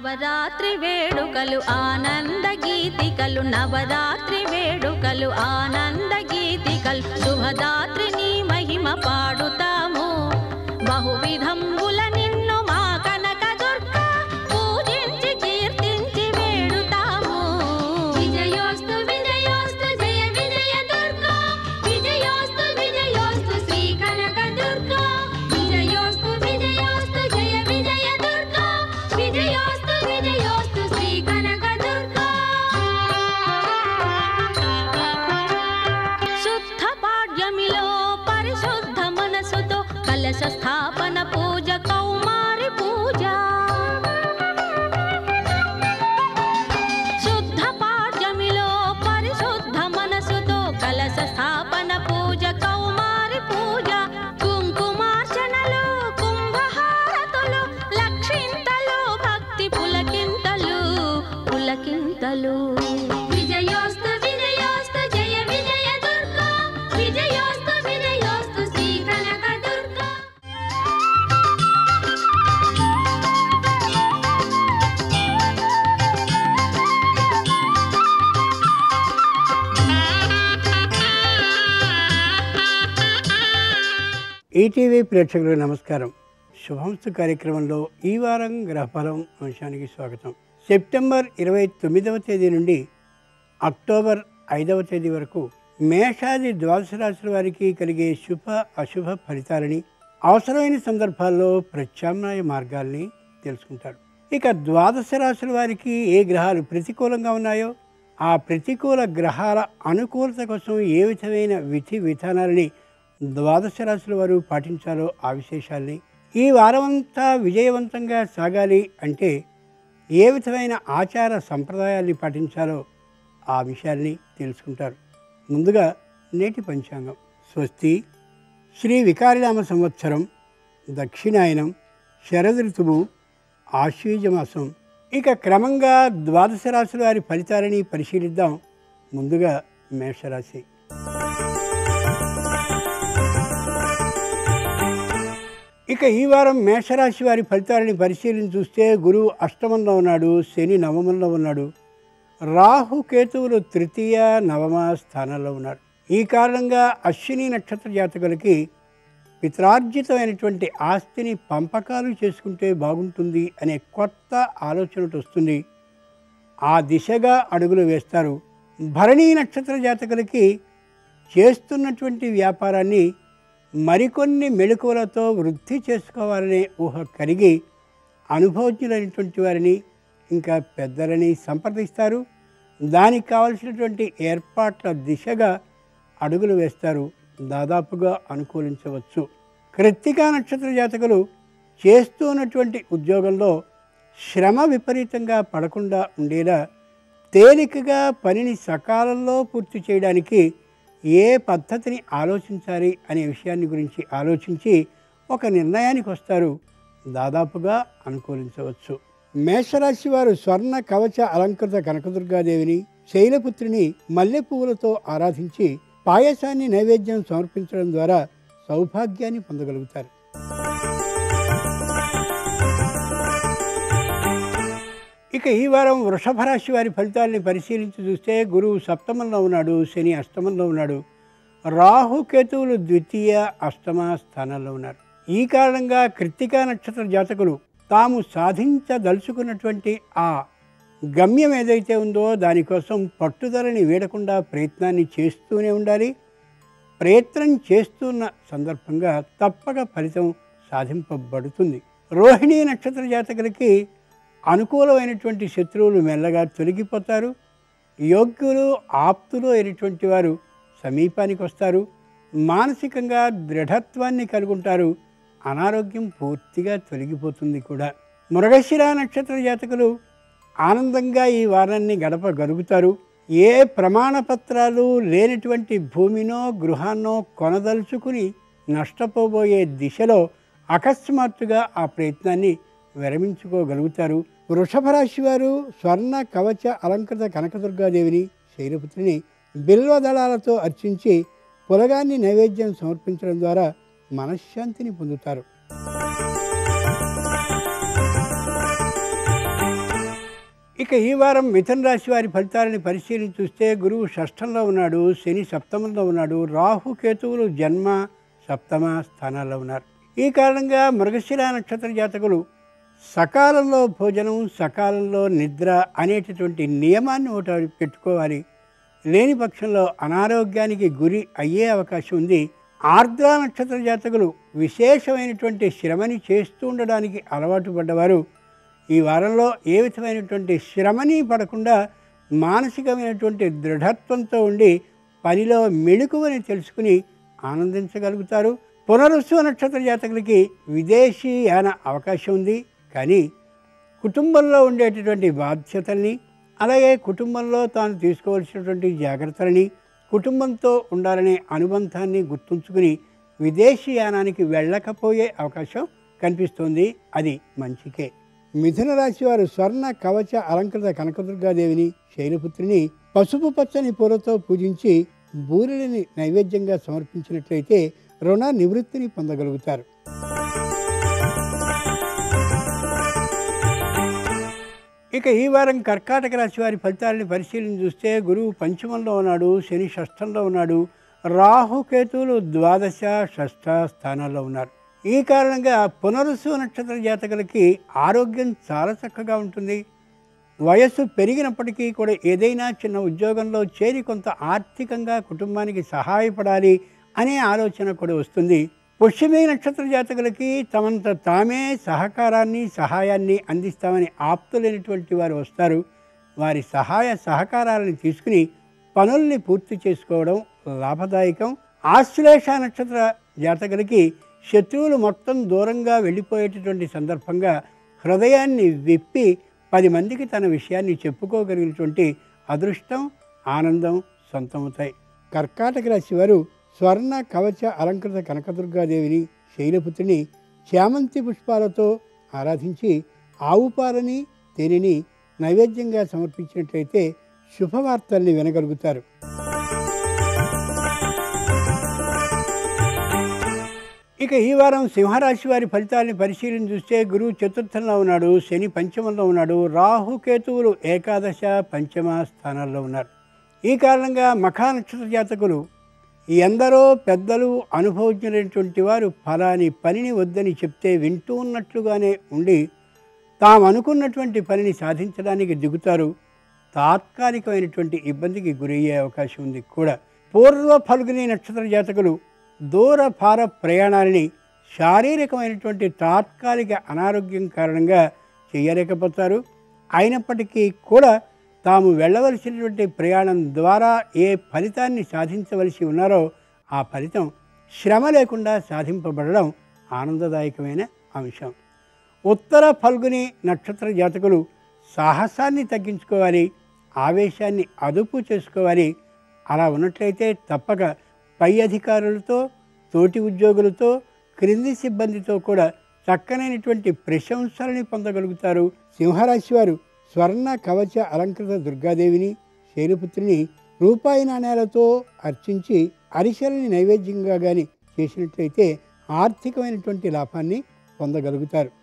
నవరాత్రి వేడుకలు ఆనంద గీతికలు నవరాత్రి వేడుకలు ఆనంద గీతికలు శుభదాత్రి నీ మహిమ పాడుతాము బహువిధంబుల నిన్ను మా కనక దుర్గ పూజించి కీర్తించి వేడుతాము విజయోస్తు విజయోస్తు జయ విజయ దుర్గా విజయోస్తు విజయోస్తు శ్రీ కనక దుర్గా విజయోస్తు విజయోస్తు జయ విజయ దుర్గా విజయోస్తు విజయోస్తు శ్రీ కనక దుర్గా శుద్ధ పాడ్యమిలో పరిశుద్ధ మనసుతో కలశ స్థాపన పూజ కౌమారి పూజ శుద్ధ పాడ్యమిలో పరిశుద్ధ మనసుతో కలశ స్థాపన పూజ కౌమారి పూజ కుంకుమార్చనలు కుంభహారతులు లక్షింతలు భక్తి పులకింతలు పులకింతలు విజయోస్తు విజయోస్తు జయ విజయ దుర్గా విజయోస్తు విజయోస్తు శ్రీ కనక దుర్గా ఈటీవీ ప్రేక్షకులకు నమస్కారం శుభంస్తు కార్యక్రమంలో ఈ వారం గ్రహఫలం అంశానికి స్వాగతం సెప్టెంబర్ ఇరవై తొమ్మిదవ తేదీ నుండి అక్టోబర్ ఐదవ తేదీ వరకు మేషాది ద్వాదశ రాశుల వారికి కలిగే శుభ అశుభ ఫలితాలని అవసరమైన సందర్భాల్లో ప్రత్యామ్నాయ మార్గాల్ని తెలుసుకుంటారు ఇక ద్వాదశ రాశుల వారికి ఏ గ్రహాలు ప్రతికూలంగా ఉన్నాయో ఆ ప్రతికూల గ్రహాల అనుకూలత కోసం ఏ విధమైన విధి విధానాలని ద్వాదశ రాశుల వారు పాటించాలో ఆ విశేషాల్ని ఈ వారమంతా విజయవంతంగా సాగాలి అంటే ఏ విధమైన ఆచార సంప్రదాయాల్ని పాటించాలో ఆ విషయాల్ని తెలుసుకుంటారు ముందుగా నేటి పంచాంగం స్వస్తి శ్రీ వికారినామ సంవత్సరం దక్షిణాయనం శరద్ ఋతువు ఆశ్వీజమాసం ఇక క్రమంగా ద్వాదశ రాశుల వారి ఫలితాలని పరిశీలిద్దాం ముందుగా మేషరాశి ఇక ఈ వారం మేషరాశి వారి ఫలితాలని పరిశీలించి చూస్తే గురువు అష్టమంలో ఉన్నాడు శని నవమంలో ఉన్నాడు రాహు కేతువులు తృతీయ నవమ స్థానాల్లో ఉన్నారు ఈ కారణంగా అశ్విని నక్షత్ర జాతకులకి పిత్రార్జితమైనటువంటి ఆస్తిని పంపకాలు చేసుకుంటే బాగుంటుంది అనే కొత్త ఆలోచన ఒకటి వస్తుంది ఆ దిశగా అడుగులు వేస్తారు భరణీ నక్షత్ర జాతకులకి చేస్తున్నటువంటి వ్యాపారాన్ని మరికొన్ని మెళకువలతో వృద్ధి చేసుకోవాలనే ఊహ కలిగి అనుభవజ్ఞులైనటువంటి వారిని ఇంకా పెద్దలని సంప్రదిస్తారు దానికి కావలసినటువంటి ఏర్పాట్ల దిశగా అడుగులు వేస్తారు దాదాపుగా అనుకూలించవచ్చు కృత్తికా నక్షత్ర జాతకులు చేస్తూ ఉన్నటువంటి ఉద్యోగంలో శ్రమ విపరీతంగా పడకుండా ఉండేలా తేలికగా పనిని సకాలంలో పూర్తి చేయడానికి ఏ పద్ధతిని ఆలోచించాలి అనే విషయాన్ని గురించి ఆలోచించి ఒక నిర్ణయానికి వస్తారు దాదాపుగా అనుకూలించవచ్చు మేషరాశి వారు స్వర్ణ కవచ అలంకృత కనకదుర్గాదేవిని శైలపుత్రిని మల్లె పువ్వులతో ఆరాధించి పాయసాన్ని నైవేద్యం సమర్పించడం ద్వారా సౌభాగ్యాన్ని పొందగలుగుతారు ఇక ఈ వారం వృషభ రాశి వారి ఫలితాలని పరిశీలించి చూస్తే గురువు సప్తమంలో ఉన్నాడు శని అష్టమంలో ఉన్నాడు రాహు కేతువులు ద్వితీయ అష్టమ స్థానాల్లో ఉన్నారు ఈ కారణంగా కృత్తికా నక్షత్ర జాతకులు తాము సాధించదలుచుకున్నటువంటి ఆ గమ్యం ఏదైతే ఉందో దానికోసం పట్టుదలని వీడకుండా ప్రయత్నాన్ని చేస్తూనే ఉండాలి ప్రయత్నం చేస్తున్న సందర్భంగా తప్పక ఫలితం సాధింపబడుతుంది రోహిణీ నక్షత్ర జాతకులకి అనుకూలమైనటువంటి శత్రువులు మెల్లగా తొలగిపోతారు యోగ్యులు ఆప్తులు అయినటువంటి వారు సమీపానికి వస్తారు మానసికంగా దృఢత్వాన్ని కలుగుంటారు అనారోగ్యం పూర్తిగా తొలగిపోతుంది కూడా మృగశిర నక్షత్ర జాతకులు ఆనందంగా ఈ వారాన్ని గడపగలుగుతారు ఏ ప్రమాణ పత్రాలు లేనటువంటి భూమినో గృహాన్నో కొనదలుచుకుని నష్టపోబోయే దిశలో అకస్మాత్తుగా ఆ ప్రయత్నాన్ని విరమించుకోగలుగుతారు వృషభ రాశి వారు స్వర్ణ కవచ అలంకృత కనకదుర్గాదేవిని శైలపుత్రిని బిల్వ దళాలతో అర్చించి పులగాన్ని నైవేద్యం సమర్పించడం ద్వారా మనశ్శాంతిని పొందుతారు ఇక ఈ వారం మిథున రాశి వారి ఫలితాలని పరిశీలించి చూస్తే గురువు షష్టంలో ఉన్నాడు శని సప్తమంలో ఉన్నాడు రాహు కేతువులు జన్మ సప్తమ స్థానాల్లో ఉన్నారు ఈ కారణంగా మృగశిర నక్షత్ర జాతకులు సకాలంలో భోజనం సకాలంలో నిద్ర అనేటటువంటి నియమాన్ని ఒకటి పెట్టుకోవాలి లేని పక్షంలో అనారోగ్యానికి గురి అయ్యే అవకాశం ఉంది ఆర్ద్ర నక్షత్ర జాతకులు విశేషమైనటువంటి శ్రమని చేస్తూ ఉండడానికి అలవాటు పడ్డవారు ఈ వారంలో ఏ విధమైనటువంటి శ్రమని పడకుండా మానసికమైనటువంటి దృఢత్వంతో ఉండి పనిలో మెళుకువని తెలుసుకుని ఆనందించగలుగుతారు పునరుత్సవ నక్షత్ర జాతకులకి విదేశీ యాన అవకాశం ఉంది కానీ కుటుంబంలో ఉండేటటువంటి బాధ్యతల్ని అలాగే కుటుంబంలో తాను తీసుకోవాల్సినటువంటి జాగ్రత్తలని కుటుంబంతో ఉండాలనే అనుబంధాన్ని గుర్తుంచుకుని విదేశీ యానానికి వెళ్ళకపోయే అవకాశం కనిపిస్తోంది అది మంచికే మిథున రాశి వారు స్వర్ణ కవచ అలంకృత కనకదుర్గాదేవిని శైలపుత్రిని పసుపు పచ్చని పూలతో పూజించి బూరెలని నైవేద్యంగా సమర్పించినట్లయితే రుణ నివృత్తిని పొందగలుగుతారు ఇక ఈ వారం కర్కాటక రాశి వారి ఫలితాలని పరిశీలన చూస్తే గురువు పంచమంలో ఉన్నాడు శని షష్ఠంలో ఉన్నాడు రాహుకేతువులు ద్వాదశ షష్ఠ స్థానాల్లో ఉన్నారు ఈ కారణంగా పునరుసు నక్షత్ర జాతకులకి ఆరోగ్యం చాలా చక్కగా ఉంటుంది వయస్సు పెరిగినప్పటికీ కూడా ఏదైనా చిన్న ఉద్యోగంలో చేరి కొంత ఆర్థికంగా కుటుంబానికి సహాయపడాలి అనే ఆలోచన కూడా వస్తుంది పుష్యమే నక్షత్ర జాతకులకి తమంత తామే సహకారాన్ని సహాయాన్ని అందిస్తామని ఆప్తులైనటువంటి వారు వస్తారు వారి సహాయ సహకారాలను తీసుకుని పనుల్ని పూర్తి చేసుకోవడం లాభదాయకం ఆశ్లేష నక్షత్ర జాతకులకి శత్రువులు మొత్తం దూరంగా వెళ్ళిపోయేటటువంటి సందర్భంగా హృదయాన్ని విప్పి పది మందికి తన విషయాన్ని చెప్పుకోగలిగినటువంటి అదృష్టం ఆనందం సొంతమవుతాయి కర్కాటక రాశి వారు స్వర్ణ కవచ అలంకృత కనకదుర్గాదేవిని శైలపుత్రిని చామంతి పుష్పాలతో ఆరాధించి ఆవు పాలని తేనెని నైవేద్యంగా సమర్పించినట్లయితే శుభవార్తల్ని వినగలుగుతారు ఇక ఈ వారం సింహరాశి వారి ఫలితాలను పరిశీలన చూస్తే గురువు చతుర్థంలో ఉన్నాడు శని పంచమంలో ఉన్నాడు రాహు కేతువులు ఏకాదశ పంచమ స్థానాల్లో ఉన్నారు ఈ కారణంగా మఖా నక్షత్ర జాతకులు ఎందరో పెద్దలు అనుభవజ్ఞులైనటువంటి వారు ఫలాని పనిని వద్దని చెప్తే వింటూ ఉన్నట్లుగానే ఉండి తాము అనుకున్నటువంటి పనిని సాధించడానికి దిగుతారు తాత్కాలికమైనటువంటి ఇబ్బందికి గురయ్యే అవకాశం ఉంది కూడా పూర్వ ఫల్గుని నక్షత్ర జాతకులు దూర భార ప్రయాణాలని శారీరకమైనటువంటి తాత్కాలిక అనారోగ్యం కారణంగా చేయలేకపోతారు అయినప్పటికీ కూడా తాము వెళ్ళవలసినటువంటి ప్రయాణం ద్వారా ఏ ఫలితాన్ని సాధించవలసి ఉన్నారో ఆ ఫలితం శ్రమ లేకుండా సాధింపబడడం ఆనందదాయకమైన అంశం ఉత్తర ఫల్గుని నక్షత్ర జాతకులు సాహసాన్ని తగ్గించుకోవాలి ఆవేశాన్ని అదుపు చేసుకోవాలి అలా ఉన్నట్లయితే తప్పక పై అధికారులతో తోటి ఉద్యోగులతో క్రింది సిబ్బందితో కూడా చక్కనైనటువంటి ప్రశంసలని పొందగలుగుతారు సింహరాశి వారు స్వర్ణ కవచ అలంకృత దుర్గాదేవిని శైలపుత్రిని రూపాయి నాణేలతో అర్చించి అరిసెలని నైవేద్యంగా కానీ చేసినట్లయితే ఆర్థికమైనటువంటి లాభాన్ని పొందగలుగుతారు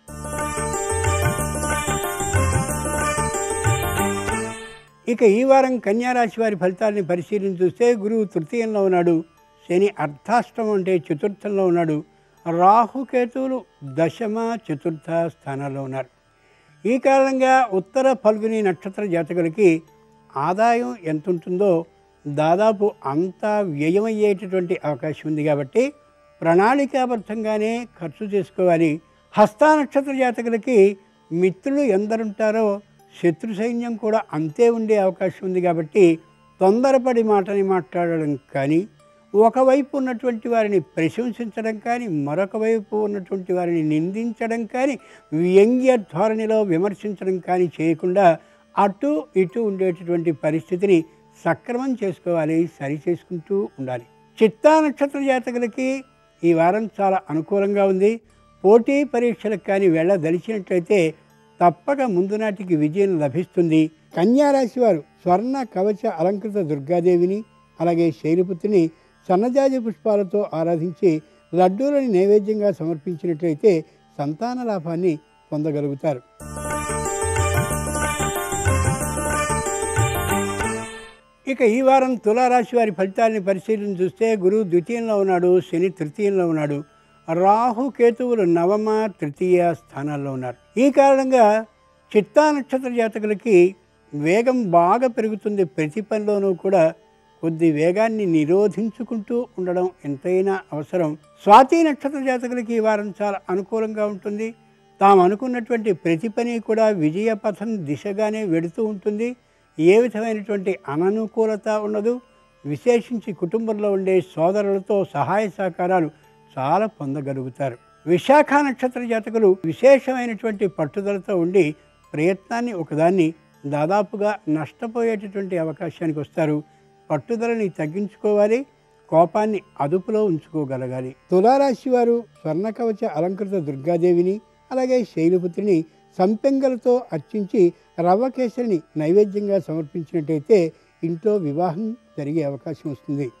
ఇక ఈ వారం కన్యారాశి వారి ఫలితాలని పరిశీలన చూస్తే గురువు తృతీయంలో ఉన్నాడు శని అర్ధాష్టమం అంటే చతుర్థంలో ఉన్నాడు రాహుకేతువులు దశమ చతుర్థ స్థానాల్లో ఉన్నారు ఈ కారణంగా ఉత్తర ఫల్గుని నక్షత్ర జాతకులకి ఆదాయం ఎంత ఉంటుందో దాదాపు అంతా వ్యయమయ్యేటటువంటి అవకాశం ఉంది కాబట్టి ప్రణాళికాబద్ధంగానే ఖర్చు చేసుకోవాలి హస్త నక్షత్ర జాతకులకి మిత్రులు ఎందరుంటారో శత్రు సైన్యం కూడా అంతే ఉండే అవకాశం ఉంది కాబట్టి తొందరపడి మాటని మాట్లాడడం కానీ ఒకవైపు ఉన్నటువంటి వారిని ప్రశంసించడం కానీ మరొక వైపు ఉన్నటువంటి వారిని నిందించడం కానీ వ్యంగ్య ధోరణిలో విమర్శించడం కానీ చేయకుండా అటు ఇటు ఉండేటటువంటి పరిస్థితిని సక్రమం చేసుకోవాలి సరి చేసుకుంటూ ఉండాలి చిత్తా నక్షత్ర జాతకులకి ఈ వారం చాలా అనుకూలంగా ఉంది పోటీ పరీక్షలకు కానీ వెళ్ళదలిచినట్లయితే తప్పక ముందు నాటికి విజయం లభిస్తుంది కన్యారాశి వారు స్వర్ణ కవచ అలంకృత దుర్గాదేవిని అలాగే శైలపుత్రిని సన్నజాజి పుష్పాలతో ఆరాధించి లడ్డూలని నైవేద్యంగా సమర్పించినట్లయితే సంతాన లాభాన్ని పొందగలుగుతారు ఇక ఈ వారం తులారాశి వారి ఫలితాలని పరిశీలన చూస్తే గురువు ద్వితీయంలో ఉన్నాడు శని తృతీయంలో ఉన్నాడు రాహు కేతువులు నవమ తృతీయ స్థానాల్లో ఉన్నారు ఈ కారణంగా చిత్తా నక్షత్ర జాతకులకి వేగం బాగా పెరుగుతుంది ప్రతి పనిలోనూ కూడా కొద్ది వేగాన్ని నిరోధించుకుంటూ ఉండడం ఎంతైనా అవసరం స్వాతి నక్షత్ర జాతకులకి ఈ వారం చాలా అనుకూలంగా ఉంటుంది తాము అనుకున్నటువంటి ప్రతి పని కూడా విజయ పథం దిశగానే వెడుతూ ఉంటుంది ఏ విధమైనటువంటి అననుకూలత ఉండదు విశేషించి కుటుంబంలో ఉండే సోదరులతో సహాయ సహకారాలు చాలా పొందగలుగుతారు విశాఖ నక్షత్ర జాతకులు విశేషమైనటువంటి పట్టుదలతో ఉండి ప్రయత్నాన్ని ఒకదాన్ని దాదాపుగా నష్టపోయేటటువంటి అవకాశానికి వస్తారు పట్టుదలని తగ్గించుకోవాలి కోపాన్ని అదుపులో ఉంచుకోగలగాలి తులారాశి వారు స్వర్ణ కవచ అలంకృత దుర్గాదేవిని అలాగే శైలపుత్రిని సంపెంగలతో అర్చించి రవ్వ కేసరిని నైవేద్యంగా సమర్పించినట్టయితే ఇంట్లో వివాహం జరిగే అవకాశం వస్తుంది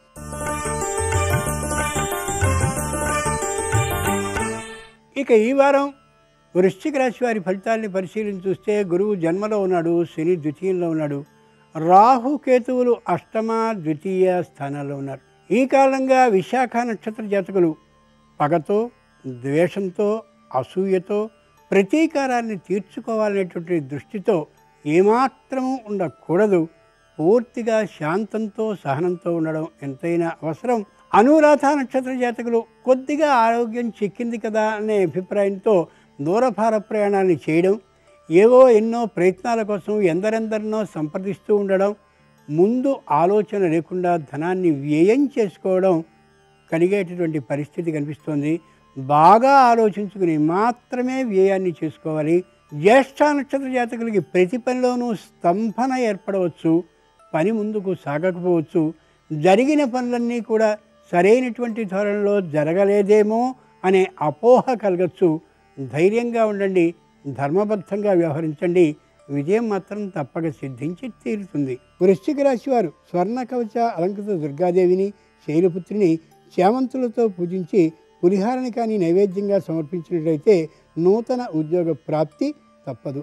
ఇక ఈ వారం వృశ్చిక రాశి వారి ఫలితాల్ని పరిశీలించి చూస్తే గురువు జన్మలో ఉన్నాడు శని ద్వితీయంలో ఉన్నాడు రాహు కేతువులు అష్టమ ద్వితీయ స్థానాల్లో ఉన్నారు ఈ కారణంగా విశాఖ నక్షత్ర జాతకులు పగతో ద్వేషంతో అసూయతో ప్రతీకారాన్ని తీర్చుకోవాలనేటువంటి దృష్టితో ఏమాత్రము ఉండకూడదు పూర్తిగా శాంతంతో సహనంతో ఉండడం ఎంతైనా అవసరం అనురాధ నక్షత్ర జాతకులు కొద్దిగా ఆరోగ్యం చిక్కింది కదా అనే అభిప్రాయంతో దూరభార ప్రయాణాన్ని చేయడం ఏవో ఎన్నో ప్రయత్నాల కోసం ఎందరెందరినో సంప్రదిస్తూ ఉండడం ముందు ఆలోచన లేకుండా ధనాన్ని వ్యయం చేసుకోవడం కలిగేటటువంటి పరిస్థితి కనిపిస్తోంది బాగా ఆలోచించుకుని మాత్రమే వ్యయాన్ని చేసుకోవాలి జ్యేష్ఠ నక్షత్ర జాతకులకి ప్రతి పనిలోనూ స్తంభన ఏర్పడవచ్చు పని ముందుకు సాగకపోవచ్చు జరిగిన పనులన్నీ కూడా సరైనటువంటి ధోరణిలో జరగలేదేమో అనే అపోహ కలగచ్చు ధైర్యంగా ఉండండి ధర్మబద్ధంగా వ్యవహరించండి విజయం మాత్రం తప్పక సిద్ధించి తీరుతుంది వృశ్చిక రాశి వారు స్వర్ణ కవచ అలంకృత దుర్గాదేవిని శైలపుత్రిని చేమంతులతో పూజించి పులిహారని కానీ నైవేద్యంగా సమర్పించినట్లయితే నూతన ఉద్యోగ ప్రాప్తి తప్పదు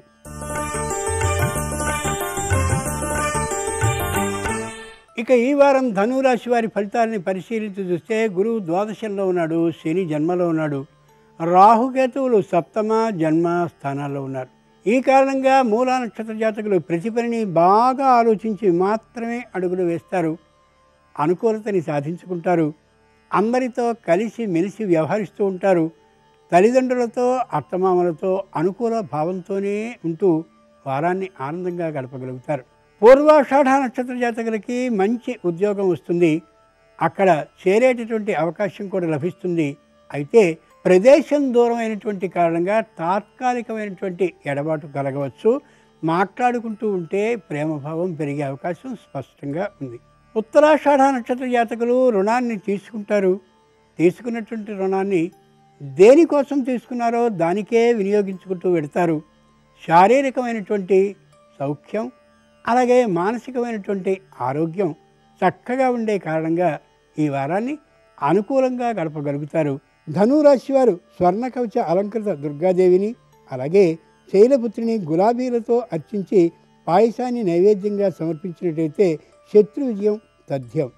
ఇక ఈ వారం ధనురాశి వారి ఫలితాలని పరిశీలించి చూస్తే గురువు ద్వాదశంలో ఉన్నాడు శని జన్మలో ఉన్నాడు రాహుకేతువులు సప్తమ జన్మ స్థానాల్లో ఉన్నారు ఈ కారణంగా మూలా నక్షత్ర జాతకులు ప్రతి పనిని బాగా ఆలోచించి మాత్రమే అడుగులు వేస్తారు అనుకూలతని సాధించుకుంటారు అందరితో కలిసి మెలిసి వ్యవహరిస్తూ ఉంటారు తల్లిదండ్రులతో అత్తమామలతో అనుకూల భావంతోనే ఉంటూ వారాన్ని ఆనందంగా గడపగలుగుతారు పూర్వాషాఢ నక్షత్ర జాతకులకి మంచి ఉద్యోగం వస్తుంది అక్కడ చేరేటటువంటి అవకాశం కూడా లభిస్తుంది అయితే ప్రదేశం దూరమైనటువంటి కారణంగా తాత్కాలికమైనటువంటి ఎడబాటు కలగవచ్చు మాట్లాడుకుంటూ ఉంటే ప్రేమభావం పెరిగే అవకాశం స్పష్టంగా ఉంది ఉత్తరాషాఢ నక్షత్ర జాతకులు రుణాన్ని తీసుకుంటారు తీసుకున్నటువంటి రుణాన్ని దేనికోసం తీసుకున్నారో దానికే వినియోగించుకుంటూ వెడతారు శారీరకమైనటువంటి సౌఖ్యం అలాగే మానసికమైనటువంటి ఆరోగ్యం చక్కగా ఉండే కారణంగా ఈ వారాన్ని అనుకూలంగా గడపగలుగుతారు ధనురాశి వారు స్వర్ణ కవచ అలంకృత దుర్గాదేవిని అలాగే శైలపుత్రిని గులాబీలతో అర్చించి పాయసాన్ని నైవేద్యంగా సమర్పించినట్టయితే శత్రు విజయం తథ్యం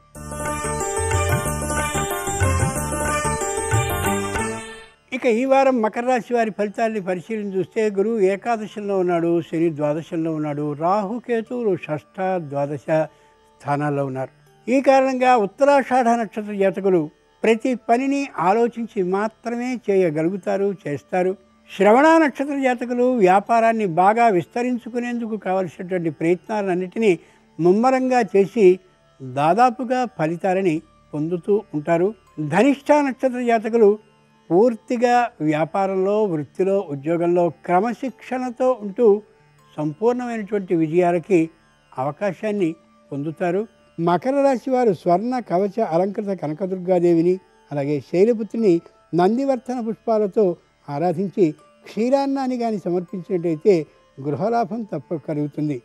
ఇక ఈ వారం మకర రాశి వారి ఫలితాన్ని పరిశీలన చూస్తే గురువు ఏకాదశంలో ఉన్నాడు శని ద్వాదశంలో ఉన్నాడు రాహు కేతువులు షష్ఠ ద్వాదశ స్థానాల్లో ఉన్నారు ఈ కారణంగా ఉత్తరాషాఢ నక్షత్ర జాతకులు ప్రతి పనిని ఆలోచించి మాత్రమే చేయగలుగుతారు చేస్తారు శ్రవణ నక్షత్ర జాతకులు వ్యాపారాన్ని బాగా విస్తరించుకునేందుకు కావలసినటువంటి ప్రయత్నాలన్నిటినీ ముమ్మరంగా చేసి దాదాపుగా ఫలితాలని పొందుతూ ఉంటారు ధనిష్ట నక్షత్ర జాతకులు పూర్తిగా వ్యాపారంలో వృత్తిలో ఉద్యోగంలో క్రమశిక్షణతో ఉంటూ సంపూర్ణమైనటువంటి విజయాలకి అవకాశాన్ని పొందుతారు మకర రాశి వారు స్వర్ణ కవచ అలంకృత కనకదుర్గాదేవిని అలాగే శైలపుత్రిని నందివర్ధన పుష్పాలతో ఆరాధించి క్షీరాన్నాన్ని కానీ సమర్పించినట్టయితే గృహలాభం తప్పక కలుగుతుంది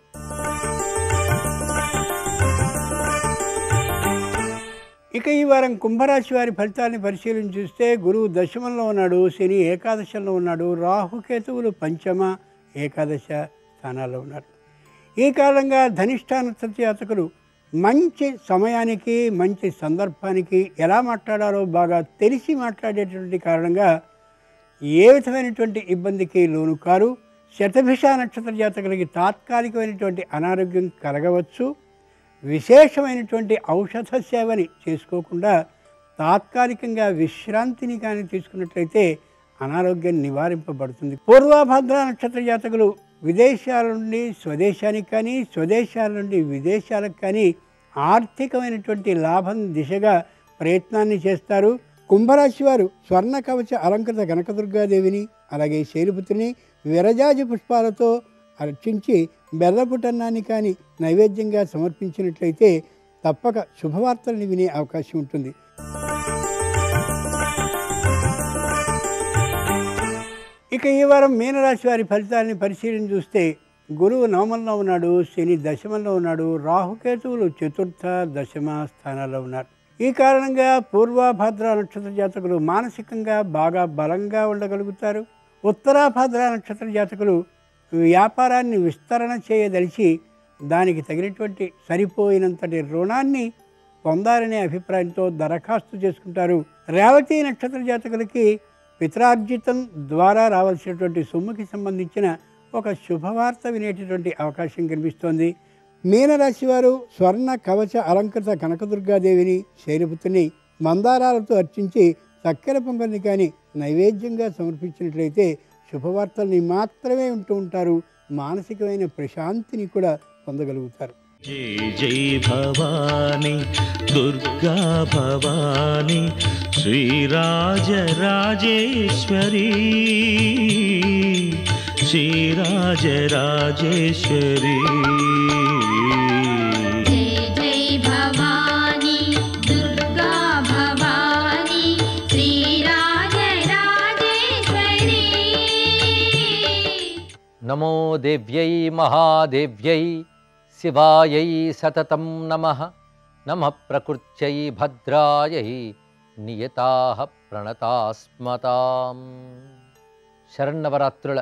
ఇక ఈ వారం కుంభరాశి వారి ఫలితాన్ని పరిశీలన చూస్తే గురువు దశమంలో ఉన్నాడు శని ఏకాదశంలో ఉన్నాడు రాహుకేతువులు పంచమ ఏకాదశ స్థానాల్లో ఉన్నారు ఈ కారణంగా ధనిష్ట నక్షత్ర జాతకులు మంచి సమయానికి మంచి సందర్భానికి ఎలా మాట్లాడాలో బాగా తెలిసి మాట్లాడేటువంటి కారణంగా ఏ విధమైనటువంటి ఇబ్బందికి లోను కారు శతభిష నక్షత్ర జాతకులకి తాత్కాలికమైనటువంటి అనారోగ్యం కలగవచ్చు విశేషమైనటువంటి ఔషధ సేవని చేసుకోకుండా తాత్కాలికంగా విశ్రాంతిని కానీ తీసుకున్నట్లయితే అనారోగ్యం నివారింపబడుతుంది పూర్వభద్ర నక్షత్ర జాతకులు విదేశాల నుండి స్వదేశానికి కానీ స్వదేశాల నుండి విదేశాలకు కానీ ఆర్థికమైనటువంటి లాభం దిశగా ప్రయత్నాన్ని చేస్తారు కుంభరాశి వారు స్వర్ణ కవచ అలంకృత కనకదుర్గాదేవిని అలాగే శైలిపుత్రిని విరజాజి పుష్పాలతో అర్చించి బెల్లపుటన్నాన్ని కానీ నైవేద్యంగా సమర్పించినట్లయితే తప్పక శుభవార్తల్ని వినే అవకాశం ఉంటుంది ఇక ఈ వారం మీనరాశి వారి ఫలితాలని పరిశీలన చూస్తే గురువు నవమంలో ఉన్నాడు శని దశమంలో ఉన్నాడు రాహుకేతువులు చతుర్థ దశమ స్థానాల్లో ఉన్నారు ఈ కారణంగా పూర్వభద్ర నక్షత్ర జాతకులు మానసికంగా బాగా బలంగా ఉండగలుగుతారు ఉత్తరాభద్ర నక్షత్ర జాతకులు వ్యాపారాన్ని విస్తరణ చేయదలిచి దానికి తగినటువంటి సరిపోయినంతటి రుణాన్ని పొందాలనే అభిప్రాయంతో దరఖాస్తు చేసుకుంటారు రేవతి నక్షత్ర జాతకులకి పిత్రార్జితం ద్వారా రావాల్సినటువంటి సొమ్ముకి సంబంధించిన ఒక శుభవార్త వినేటటువంటి అవకాశం కనిపిస్తోంది మీనరాశి వారు స్వర్ణ కవచ అలంకృత కనకదుర్గాదేవిని శైలపుత్రిని మందారాలతో అర్చించి చక్కెర పొంగల్ని కానీ నైవేద్యంగా సమర్పించినట్లయితే శుభవార్తల్ని మాత్రమే ఉంటూ ఉంటారు మానసికమైన ప్రశాంతిని కూడా పొందగలుగుతారు जय जय भवानी दुर्गा भवानी श्रीराजराजेश्वरी श्रीराजराजेश्वरी जय जय भवानी दुर्गा भवानी श्रीराजराजेश्वरी నమో దేవ్యై మహాదేవ్యై శివాయై సతతం నమ నమ ప్రకృత్యై భద్రాయై నియతా ప్రణతాస్మతాం శరన్నవరాత్రుల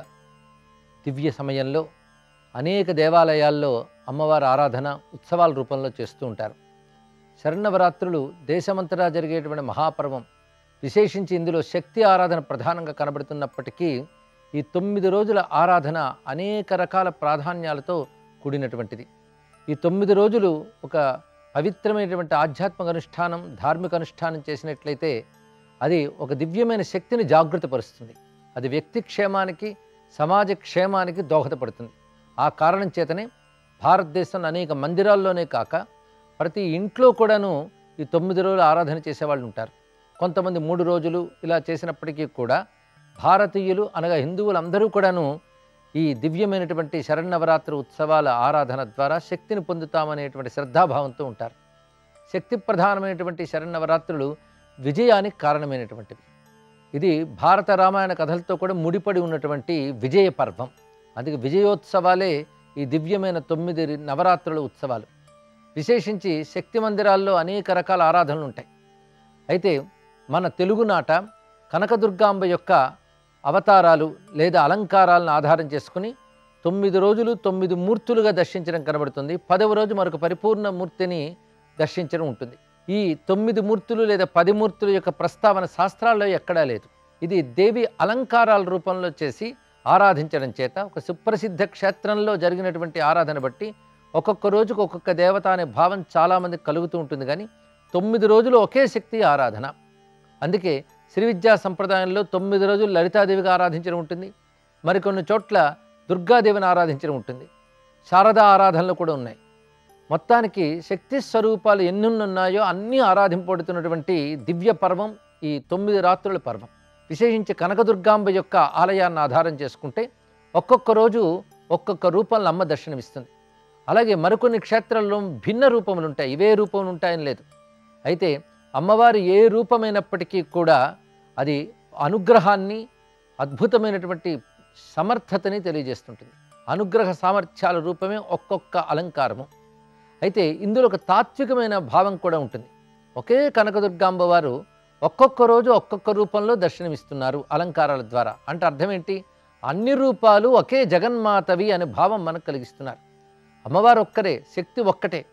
దివ్య సమయంలో అనేక దేవాలయాల్లో అమ్మవారి ఆరాధన ఉత్సవాల రూపంలో చేస్తూ ఉంటారు శరన్నవరాత్రులు దేశమంతటా జరిగేటువంటి మహాపర్వం విశేషించి ఇందులో శక్తి ఆరాధన ప్రధానంగా కనబడుతున్నప్పటికీ ఈ తొమ్మిది రోజుల ఆరాధన అనేక రకాల ప్రాధాన్యాలతో కూడినటువంటిది ఈ తొమ్మిది రోజులు ఒక పవిత్రమైనటువంటి ఆధ్యాత్మిక అనుష్ఠానం ధార్మిక అనుష్ఠానం చేసినట్లయితే అది ఒక దివ్యమైన శక్తిని జాగృతపరుస్తుంది అది వ్యక్తి క్షేమానికి సమాజ క్షేమానికి దోహదపడుతుంది ఆ కారణం చేతనే భారతదేశంలో అనేక మందిరాల్లోనే కాక ప్రతి ఇంట్లో కూడాను ఈ తొమ్మిది రోజులు ఆరాధన చేసేవాళ్ళు ఉంటారు కొంతమంది మూడు రోజులు ఇలా చేసినప్పటికీ కూడా భారతీయులు అనగా హిందువులందరూ కూడాను ఈ దివ్యమైనటువంటి శరన్నవరాత్రి ఉత్సవాల ఆరాధన ద్వారా శక్తిని పొందుతామనేటువంటి శ్రద్ధాభావంతో ఉంటారు శక్తి ప్రధానమైనటువంటి శరన్నవరాత్రులు విజయానికి కారణమైనటువంటివి ఇది భారత రామాయణ కథలతో కూడా ముడిపడి ఉన్నటువంటి విజయ పర్వం అందుకే విజయోత్సవాలే ఈ దివ్యమైన తొమ్మిది నవరాత్రుల ఉత్సవాలు విశేషించి శక్తి మందిరాల్లో అనేక రకాల ఆరాధనలు ఉంటాయి అయితే మన తెలుగునాట కనకదుర్గాంబ యొక్క అవతారాలు లేదా అలంకారాలను ఆధారం చేసుకుని తొమ్మిది రోజులు తొమ్మిది మూర్తులుగా దర్శించడం కనబడుతుంది పదవ రోజు మరొక పరిపూర్ణ మూర్తిని దర్శించడం ఉంటుంది ఈ తొమ్మిది మూర్తులు లేదా పది మూర్తుల యొక్క ప్రస్తావన శాస్త్రాల్లో ఎక్కడా లేదు ఇది దేవి అలంకారాల రూపంలో చేసి ఆరాధించడం చేత ఒక సుప్రసిద్ధ క్షేత్రంలో జరిగినటువంటి ఆరాధన బట్టి ఒక్కొక్క రోజుకు ఒక్కొక్క దేవత అనే భావం చాలామందికి కలుగుతూ ఉంటుంది కానీ తొమ్మిది రోజులు ఒకే శక్తి ఆరాధన అందుకే శ్రీ విద్యా సంప్రదాయంలో తొమ్మిది రోజులు లలితాదేవిగా ఆరాధించడం ఉంటుంది మరికొన్ని చోట్ల దుర్గాదేవిని ఆరాధించడం ఉంటుంది శారదా ఆరాధనలు కూడా ఉన్నాయి మొత్తానికి శక్తి స్వరూపాలు ఎన్నున్నాయో ఉన్నాయో అన్నీ ఆరాధింపబడుతున్నటువంటి దివ్య పర్వం ఈ తొమ్మిది రాత్రుల పర్వం విశేషించి కనకదుర్గాంబ యొక్క ఆలయాన్ని ఆధారం చేసుకుంటే ఒక్కొక్క రోజు ఒక్కొక్క రూపంలో అమ్మ దర్శనమిస్తుంది అలాగే మరికొన్ని క్షేత్రాల్లో భిన్న రూపములు ఉంటాయి ఇవే రూపములు ఉంటాయని లేదు అయితే అమ్మవారు ఏ రూపమైనప్పటికీ కూడా అది అనుగ్రహాన్ని అద్భుతమైనటువంటి సమర్థతని తెలియజేస్తుంటుంది అనుగ్రహ సామర్థ్యాల రూపమే ఒక్కొక్క అలంకారము అయితే ఇందులో ఒక తాత్వికమైన భావం కూడా ఉంటుంది ఒకే కనకదుర్గాంబ వారు ఒక్కొక్క రోజు ఒక్కొక్క రూపంలో దర్శనమిస్తున్నారు అలంకారాల ద్వారా అంటే అర్థం ఏంటి అన్ని రూపాలు ఒకే జగన్మాతవి అనే భావం మనకు కలిగిస్తున్నారు అమ్మవారు ఒక్కరే శక్తి ఒక్కటే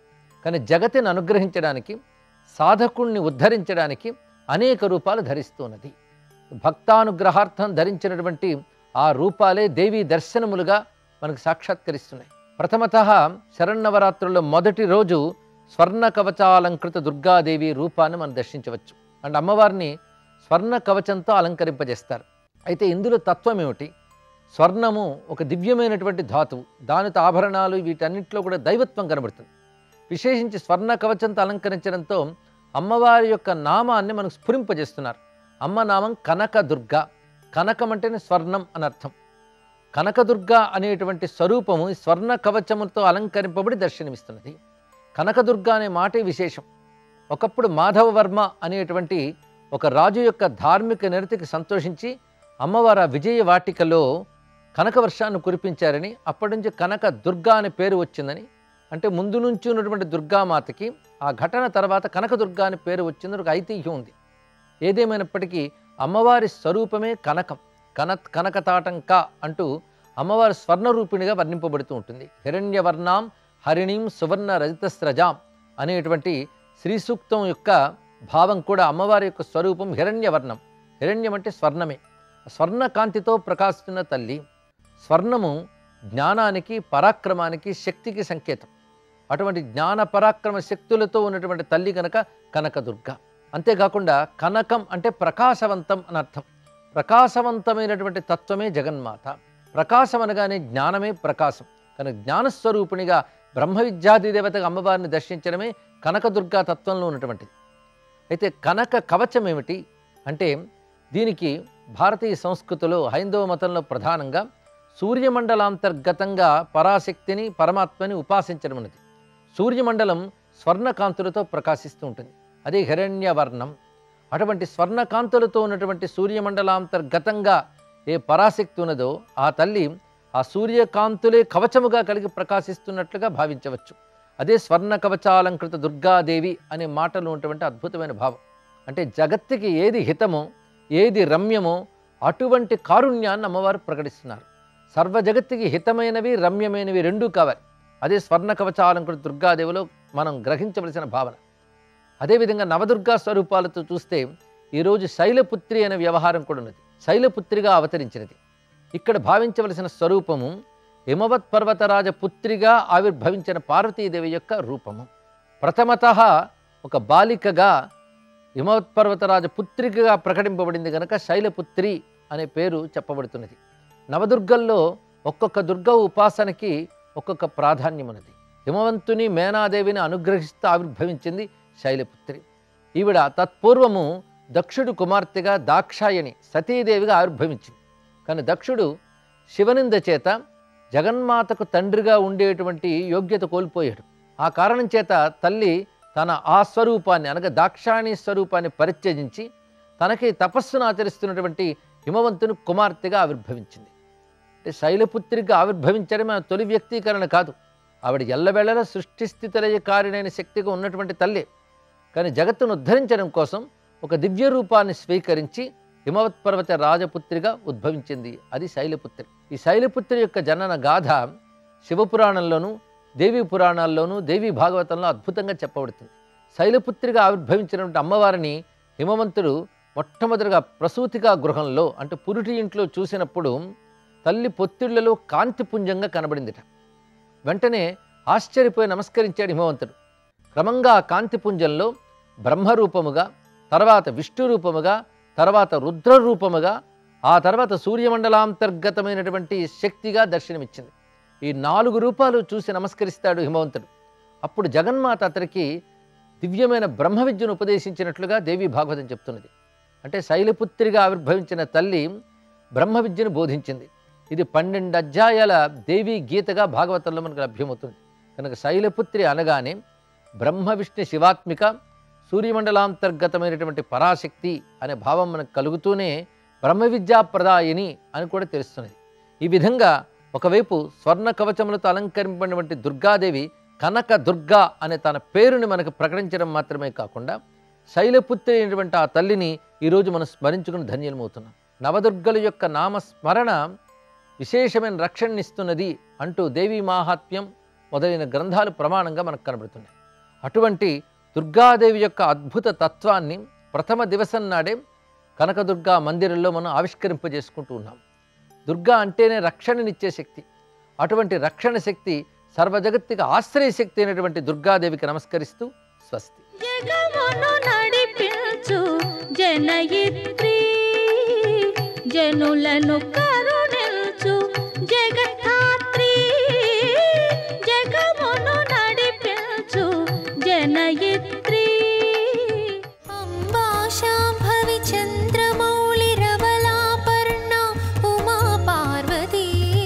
కానీ జగతిని అనుగ్రహించడానికి సాధకుణ్ణి ఉద్ధరించడానికి అనేక రూపాలు ధరిస్తున్నది భక్తానుగ్రహార్థం ధరించినటువంటి ఆ రూపాలే దేవీ దర్శనములుగా మనకు సాక్షాత్కరిస్తున్నాయి ప్రథమత శరన్నవరాత్రుల్లో మొదటి రోజు స్వర్ణ కవచాలంకృత దుర్గాదేవి రూపాన్ని మనం దర్శించవచ్చు అండ్ అమ్మవారిని స్వర్ణ కవచంతో అలంకరింపజేస్తారు అయితే ఇందులో తత్వం ఏమిటి స్వర్ణము ఒక దివ్యమైనటువంటి ధాతువు దానితో ఆభరణాలు వీటన్నిటిలో కూడా దైవత్వం కనబడుతుంది విశేషించి స్వర్ణ కవచంతో అలంకరించడంతో అమ్మవారి యొక్క నామాన్ని మనకు స్ఫురింపజేస్తున్నారు అమ్మ నామం కనకదుర్గ కనకం అంటేనే స్వర్ణం అని అర్థం కనకదుర్గ అనేటువంటి స్వరూపము ఈ స్వర్ణ కవచముతో అలంకరింపబడి దర్శనమిస్తున్నది కనకదుర్గ అనే మాటే విశేషం ఒకప్పుడు మాధవవర్మ అనేటువంటి ఒక రాజు యొక్క ధార్మిక నిరతికి సంతోషించి అమ్మవారు ఆ విజయ వాటికలో కనక వర్షాన్ని కురిపించారని అప్పటి నుంచి కనక దుర్గా అనే పేరు వచ్చిందని అంటే ముందు నుంచి ఉన్నటువంటి దుర్గామాతకి ఆ ఘటన తర్వాత కనకదుర్గ అనే పేరు వచ్చిందని ఒక ఐతిహ్యం ఉంది ఏదేమైనప్పటికీ అమ్మవారి స్వరూపమే కనకం కన కనకతాటంక అంటూ అమ్మవారి స్వర్ణరూపిణిగా వర్ణింపబడుతూ ఉంటుంది హిరణ్యవర్ణాం హరిణీం సువర్ణ రజతస్రజాం అనేటువంటి శ్రీ సూక్తం యొక్క భావం కూడా అమ్మవారి యొక్క స్వరూపం హిరణ్యవర్ణం హిరణ్యం అంటే స్వర్ణమే స్వర్ణ కాంతితో ప్రకాశిస్తున్న తల్లి స్వర్ణము జ్ఞానానికి పరాక్రమానికి శక్తికి సంకేతం అటువంటి జ్ఞాన పరాక్రమ శక్తులతో ఉన్నటువంటి తల్లి కనుక కనకదుర్గ అంతేకాకుండా కనకం అంటే ప్రకాశవంతం అని అర్థం ప్రకాశవంతమైనటువంటి తత్వమే జగన్మాత ప్రకాశం అనగానే జ్ఞానమే ప్రకాశం కనుక జ్ఞానస్వరూపిణిగా బ్రహ్మ విద్యాది దేవతగా అమ్మవారిని దర్శించడమే కనకదుర్గా తత్వంలో ఉన్నటువంటిది అయితే కనక కవచం ఏమిటి అంటే దీనికి భారతీయ సంస్కృతిలో హైందవ మతంలో ప్రధానంగా సూర్యమండలాంతర్గతంగా పరాశక్తిని పరమాత్మని ఉపాసించడం ఉన్నది సూర్యమండలం స్వర్ణకాంతులతో ప్రకాశిస్తూ ఉంటుంది అదే హిరణ్యవర్ణం అటువంటి స్వర్ణకాంతులతో ఉన్నటువంటి సూర్యమండలాంతర్గతంగా ఏ పరాశక్తి ఉన్నదో ఆ తల్లి ఆ సూర్యకాంతులే కవచముగా కలిగి ప్రకాశిస్తున్నట్లుగా భావించవచ్చు అదే స్వర్ణ కవచాలంకృత దుర్గాదేవి అనే మాటలో ఉన్నటువంటి అద్భుతమైన భావం అంటే జగత్తుకి ఏది హితమో ఏది రమ్యమో అటువంటి కారుణ్యాన్ని అమ్మవారు ప్రకటిస్తున్నారు సర్వ జగత్తుకి హితమైనవి రమ్యమైనవి రెండూ కావాలి అదే స్వర్ణ కవచాలంకృత దుర్గాదేవిలో మనం గ్రహించవలసిన భావన అదేవిధంగా నవదుర్గా స్వరూపాలతో చూస్తే ఈరోజు శైలపుత్రి అనే వ్యవహారం కూడా ఉన్నది శైలపుత్రిగా అవతరించినది ఇక్కడ భావించవలసిన స్వరూపము హిమవత్ పర్వతరాజ పుత్రిగా ఆవిర్భవించిన పార్వతీదేవి యొక్క రూపము ప్రథమత ఒక బాలికగా హిమవత్ పర్వతరాజ పుత్రికగా ప్రకటింపబడింది కనుక శైలపుత్రి అనే పేరు చెప్పబడుతున్నది నవదుర్గల్లో ఒక్కొక్క దుర్గ ఉపాసనకి ఒక్కొక్క ప్రాధాన్యం ఉన్నది హిమవంతుని మేనాదేవిని అనుగ్రహిస్తూ ఆవిర్భవించింది శైలపుత్రి ఈవిడ తత్పూర్వము దక్షుడు కుమార్తెగా దాక్షాయణి సతీదేవిగా ఆవిర్భవించింది కానీ దక్షుడు శివనింద చేత జగన్మాతకు తండ్రిగా ఉండేటువంటి యోగ్యత కోల్పోయాడు ఆ కారణం చేత తల్లి తన ఆ స్వరూపాన్ని అనగా దాక్షాయణి స్వరూపాన్ని పరిత్యజించి తనకి తపస్సును ఆచరిస్తున్నటువంటి హిమవంతుని కుమార్తెగా ఆవిర్భవించింది అంటే శైలపుత్రిగా ఆవిర్భవించడమే ఆ తొలి వ్యక్తీకరణ కాదు ఆవిడ ఎల్లవేళలా సృష్టి స్థితిలయకారిణైన శక్తిగా ఉన్నటువంటి తల్లి కానీ జగత్తును ఉద్ధరించడం కోసం ఒక దివ్య రూపాన్ని స్వీకరించి హిమవత్ పర్వత రాజపుత్రిగా ఉద్భవించింది అది శైలపుత్రి ఈ శైలపుత్రి యొక్క జనన గాథ శివపురాణంలోనూ దేవీ పురాణాల్లోనూ దేవీ భాగవతంలో అద్భుతంగా చెప్పబడుతుంది శైలపుత్రిగా ఆవిర్భవించినటువంటి అమ్మవారిని హిమవంతుడు మొట్టమొదటిగా ప్రసూతికా గృహంలో అంటే పురుటి ఇంట్లో చూసినప్పుడు తల్లి పొత్తిళ్లలో కాంతిపుంజంగా కనబడిందిట వెంటనే ఆశ్చర్యపోయి నమస్కరించాడు హిమవంతుడు క్రమంగా ఆ కాంతిపుంజంలో బ్రహ్మరూపముగా తర్వాత విష్ణు రూపముగా తర్వాత రుద్ర రూపముగా ఆ తర్వాత సూర్యమండలాంతర్గతమైనటువంటి శక్తిగా దర్శనమిచ్చింది ఈ నాలుగు రూపాలు చూసి నమస్కరిస్తాడు హిమవంతుడు అప్పుడు జగన్మాత అతనికి దివ్యమైన బ్రహ్మ విద్యను ఉపదేశించినట్లుగా దేవి భాగవతం చెప్తున్నది అంటే శైలపుత్రిగా ఆవిర్భవించిన తల్లి బ్రహ్మ విద్యను బోధించింది ఇది పన్నెండు అధ్యాయాల దేవీ గీతగా భాగవతంలో మనకు లభ్యమవుతుంది కనుక శైలపుత్రి అనగానే బ్రహ్మ విష్ణు శివాత్మిక సూర్యమండలాంతర్గతమైనటువంటి పరాశక్తి అనే భావం మనకు కలుగుతూనే బ్రహ్మ విద్యా ప్రదాయిని అని కూడా తెలుస్తున్నది ఈ విధంగా ఒకవైపు స్వర్ణ కవచములతో అలంకరింపబడినటువంటి దుర్గాదేవి కనక దుర్గా అనే తన పేరుని మనకు ప్రకటించడం మాత్రమే కాకుండా శైలపుత్రి అయినటువంటి ఆ తల్లిని ఈరోజు మనం స్మరించుకుని ధన్యులమవుతున్నాం నవదుర్గల యొక్క నామస్మరణ విశేషమైన రక్షణనిస్తున్నది అంటూ దేవీ మాహాత్మ్యం మొదలైన గ్రంథాలు ప్రమాణంగా మనకు కనబడుతున్నాయి అటువంటి దుర్గాదేవి యొక్క అద్భుత తత్వాన్ని ప్రథమ దివసం నాడే కనకదుర్గా మందిరంలో మనం ఆవిష్కరింపజేసుకుంటూ ఉన్నాం దుర్గా అంటేనే రక్షణనిచ్చే శక్తి అటువంటి రక్షణ శక్తి సర్వజగత్తుకి ఆశ్రయ శక్తి అయినటువంటి దుర్గాదేవికి నమస్కరిస్తూ స్వస్తి జగమును నడిపించు జనయిత్రి జనులను కరుణించు జగత్ధాత్రి జగమును నడిపించు జనయిత్రి अम्बा शाम्भवि चन्द्रमौळिरवलापर्णा उमा पार्वती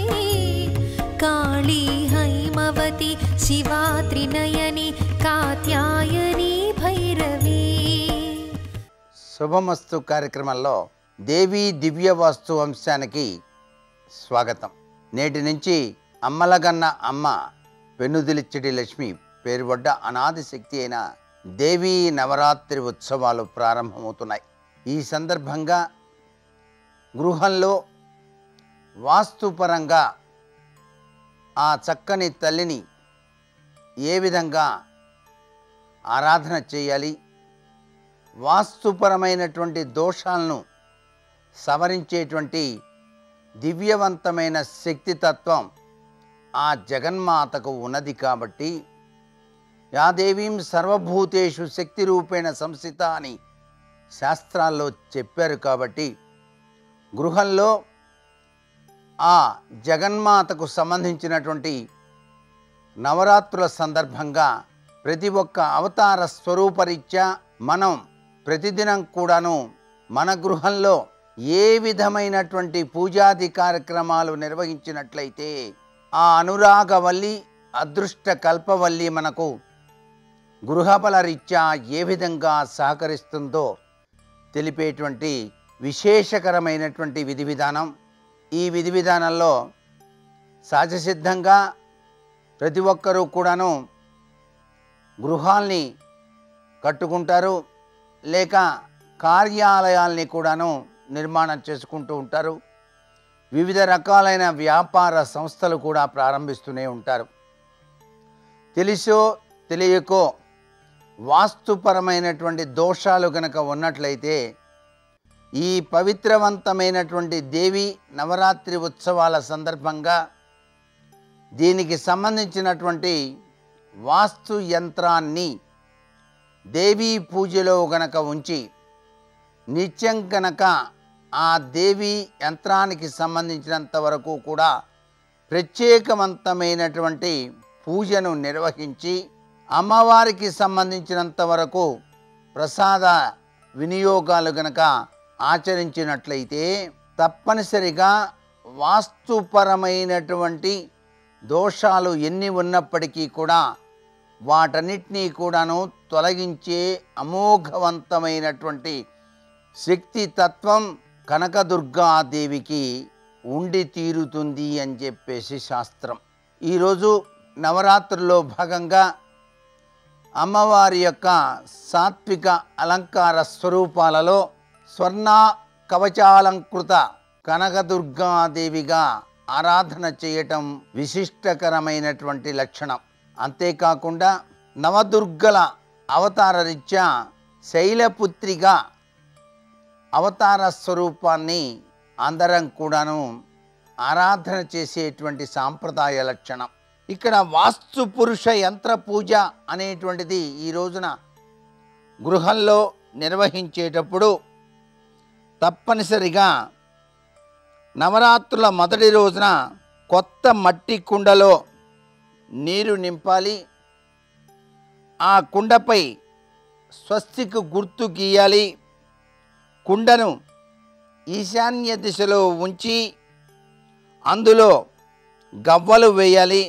काळी हैमवती शिवा त्रिनयनी कात्यायनी भैरवी శుభమస్తు కార్యక్రమంలో దేవీ దివ్య వాస్తు అంశానికి స్వాగతం నేటి నుంచి అమ్మలగన్న అమ్మ పెన్నుదిలిచ్చడి లక్ష్మి పేరుపడ్డ అనాది శక్తి అయిన దేవీ నవరాత్రి ఉత్సవాలు ప్రారంభమవుతున్నాయి ఈ సందర్భంగా గృహంలో వాస్తుపరంగా ఆ చక్కని తల్లిని ఏ విధంగా ఆరాధన చేయాలి వాస్తుపరమైనటువంటి దోషాలను సవరించేటువంటి దివ్యవంతమైన శక్తితత్వం ఆ జగన్మాతకు ఉన్నది కాబట్టి యాదేవీం సర్వభూతేషు శక్తి రూపేణ సంస్థిత అని శాస్త్రాల్లో చెప్పారు కాబట్టి గృహంలో ఆ జగన్మాతకు సంబంధించినటువంటి నవరాత్రుల సందర్భంగా ప్రతి ఒక్క అవతార స్వరూపరీత్యా మనం ప్రతిదినం కూడాను మన గృహంలో ఏ విధమైనటువంటి పూజాది కార్యక్రమాలు నిర్వహించినట్లయితే ఆ అనురాగవల్లి అదృష్ట కల్పవల్లి మనకు గృహబల రీత్యా ఏ విధంగా సహకరిస్తుందో తెలిపేటువంటి విశేషకరమైనటువంటి విధి విధానం ఈ విధి విధానంలో సహజసిద్ధంగా ప్రతి ఒక్కరూ కూడాను గృహాల్ని కట్టుకుంటారు లేక కార్యాలయాల్ని కూడాను నిర్మాణం చేసుకుంటూ ఉంటారు వివిధ రకాలైన వ్యాపార సంస్థలు కూడా ప్రారంభిస్తూనే ఉంటారు తెలిసో తెలియకో వాస్తుపరమైనటువంటి దోషాలు గనక ఉన్నట్లయితే ఈ పవిత్రవంతమైనటువంటి దేవి నవరాత్రి ఉత్సవాల సందర్భంగా దీనికి సంబంధించినటువంటి వాస్తు యంత్రాన్ని దేవీ పూజలో గనక ఉంచి నిత్యం గనక ఆ దేవి యంత్రానికి సంబంధించినంత వరకు కూడా ప్రత్యేకవంతమైనటువంటి పూజను నిర్వహించి అమ్మవారికి సంబంధించినంత వరకు ప్రసాద వినియోగాలు గనక ఆచరించినట్లయితే తప్పనిసరిగా వాస్తుపరమైనటువంటి దోషాలు ఎన్ని ఉన్నప్పటికీ కూడా వాటన్నిటినీ కూడాను తొలగించే అమోఘవంతమైనటువంటి శక్తి తత్వం కనకదుర్గాదేవికి ఉండి తీరుతుంది అని చెప్పేసి శాస్త్రం ఈరోజు నవరాత్రుల్లో భాగంగా అమ్మవారి యొక్క సాత్విక అలంకార స్వరూపాలలో స్వర్ణ కవచాలంకృత కనకదుర్గాదేవిగా ఆరాధన చేయటం విశిష్టకరమైనటువంటి లక్షణం అంతేకాకుండా నవదుర్గల అవతార రీత్యా శైలపుత్రిగా అవతార స్వరూపాన్ని అందరం కూడాను ఆరాధన చేసేటువంటి సాంప్రదాయ లక్షణం ఇక్కడ వాస్తు పురుష యంత్ర పూజ అనేటువంటిది ఈ రోజున గృహంలో నిర్వహించేటప్పుడు తప్పనిసరిగా నవరాత్రుల మొదటి రోజున కొత్త మట్టి కుండలో నీరు నింపాలి ఆ కుండపై స్వస్తికి గుర్తు గీయాలి కుండను ఈశాన్య దిశలో ఉంచి అందులో గవ్వలు వేయాలి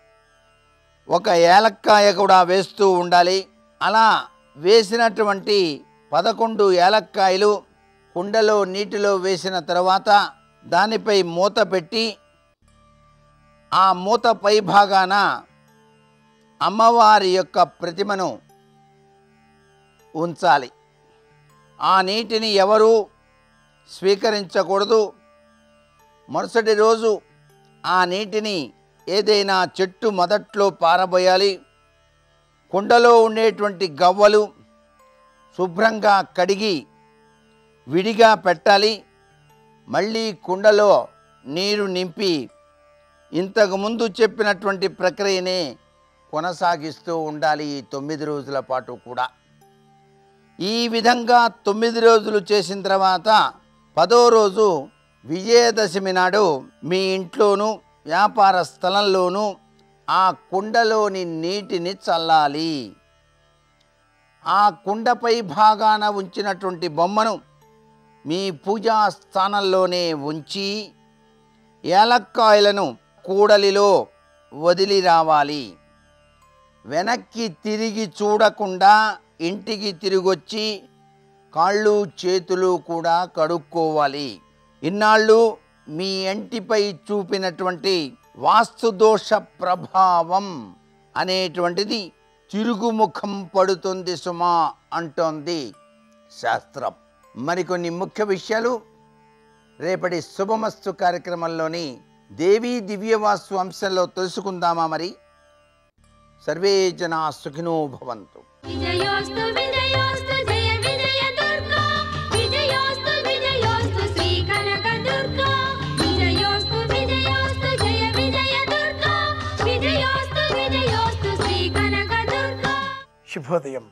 ఒక ఏలక్కాయ కూడా వేస్తూ ఉండాలి అలా వేసినటువంటి పదకొండు ఏలక్కాయలు కుండలో నీటిలో వేసిన తర్వాత దానిపై మూత పెట్టి ఆ మూత పై భాగాన అమ్మవారి యొక్క ప్రతిమను ఉంచాలి ఆ నీటిని ఎవరు స్వీకరించకూడదు మరుసటి రోజు ఆ నీటిని ఏదైనా చెట్టు మొదట్లో పారబోయాలి కుండలో ఉండేటువంటి గవ్వలు శుభ్రంగా కడిగి విడిగా పెట్టాలి మళ్ళీ కుండలో నీరు నింపి ఇంతకు ముందు చెప్పినటువంటి ప్రక్రియనే కొనసాగిస్తూ ఉండాలి ఈ తొమ్మిది రోజుల పాటు కూడా ఈ విధంగా తొమ్మిది రోజులు చేసిన తర్వాత పదో రోజు విజయదశమి నాడు మీ ఇంట్లోనూ వ్యాపార స్థలంలోనూ ఆ కుండలోని నీటిని చల్లాలి ఆ కుండపై భాగాన ఉంచినటువంటి బొమ్మను మీ పూజా స్థానంలోనే ఉంచి ఏలక్కాయలను కూడలిలో వదిలి రావాలి వెనక్కి తిరిగి చూడకుండా ఇంటికి తిరిగొచ్చి కాళ్ళు చేతులు కూడా కడుక్కోవాలి ఇన్నాళ్ళు మీ ఇంటిపై చూపినటువంటి వాస్తుదోష ప్రభావం అనేటువంటిది తిరుగుముఖం పడుతుంది సుమా అంటోంది శాస్త్రం మరికొన్ని ముఖ్య విషయాలు రేపటి శుభమస్తు కార్యక్రమంలోని దేవీ దివ్యవాస్తు అంశంలో తెలుసుకుందామా మరి సర్వే జనా సుఖినో భవంతు విజయోస్తు విజయోస్తు జయ విజయ దుర్గా విజయోస్తు విజయోస్తు శ్రీ కనక దుర్గా విజయోస్తు విజయోస్తు జయ విజయ దుర్గా విజయోస్తు విజయోస్తు శ్రీ కనక దుర్గా శుభోదయం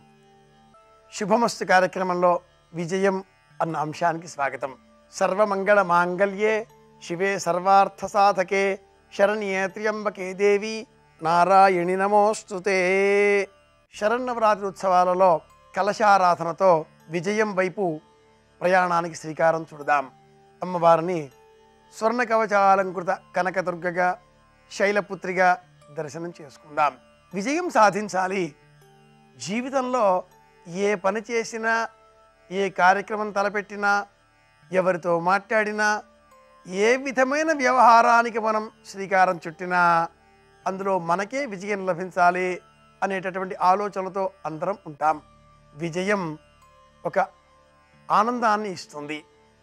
శుభమస్తు కార్యక్రమంలో విజయం అన్న అంశానికి స్వాగతం సర్వమంగళ మాంగళ్యే శివే సర్వార్థ సాధకే శరణ్యే త్ర్యంబకే దేవి నారాయణి నమోస్తుతే శరన్నవరాత్రి ఉత్సవాలలో కలశారాధనతో విజయం వైపు ప్రయాణానికి శ్రీకారం చుడదాం అమ్మవారిని స్వర్ణ కవచాలంకృత కనకదుర్గగా శైలపుత్రిగా దర్శనం చేసుకుందాం విజయం సాధించాలి జీవితంలో ఏ పని చేసినా ఏ కార్యక్రమం తలపెట్టినా ఎవరితో మాట్లాడినా ఏ విధమైన వ్యవహారానికి మనం శ్రీకారం చుట్టినా అందులో మనకే విజయం లభించాలి అనేటటువంటి ఆలోచనలతో అందరం ఉంటాం విజయం ఒక ఆనందాన్ని ఇస్తుంది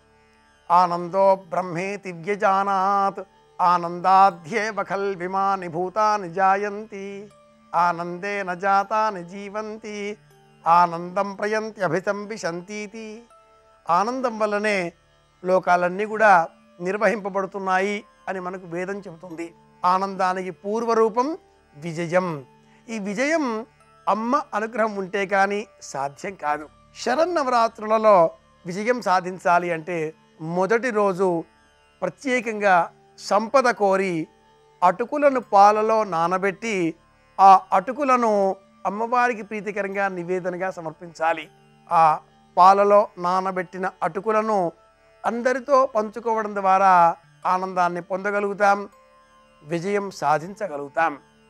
ఆనందో బ్రహ్మేతి వ్యజానాత్ ఆనందాధ్యేవ ఖల్విమాని భూతాని జాయంతి ఆనందే న జాతాని జీవంతి ఆనందం ప్రయంత్యభితం విశంతీతి ఆనందం వల్లనే లోకాలన్నీ కూడా నిర్వహింపబడుతున్నాయి అని మనకు వేదం చెబుతుంది ఆనందానికి పూర్వరూపం విజయం ఈ విజయం అమ్మ అనుగ్రహం ఉంటే కానీ సాధ్యం కాదు శరన్నవరాత్రులలో విజయం సాధించాలి అంటే మొదటి రోజు ప్రత్యేకంగా సంపద కోరి అటుకులను పాలలో నానబెట్టి ఆ అటుకులను అమ్మవారికి ప్రీతికరంగా నివేదనగా సమర్పించాలి ఆ పాలలో నానబెట్టిన అటుకులను అందరితో పంచుకోవడం ద్వారా ఆనందాన్ని పొందగలుగుతాం విజయం సాధించగలుగుతాం